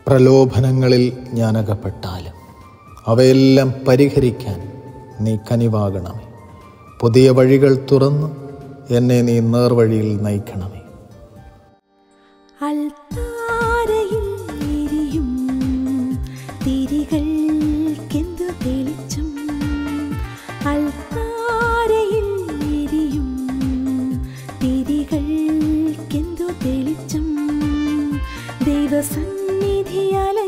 പ്രലോഭനങ്ങളിൽ ഞാൻ അകപ്പെട്ടാലും അവയെല്ലാം പരിഹരിക്കാൻ നീ കനിവാകണമേ പുതിയ വഴികൾ തുറന്ന് എന്നെ നീ നേർവഴിയിൽ നയിക്കണമേ അൾത്താരയിൽ എരിയും തിരികൾക്കെന്തു തെളിച്ചം അൾത്താരയിൽ എരിയും തിരികൾക്കെന്തു തെളിച്ചം ദൈവസന്നിധിയാലെ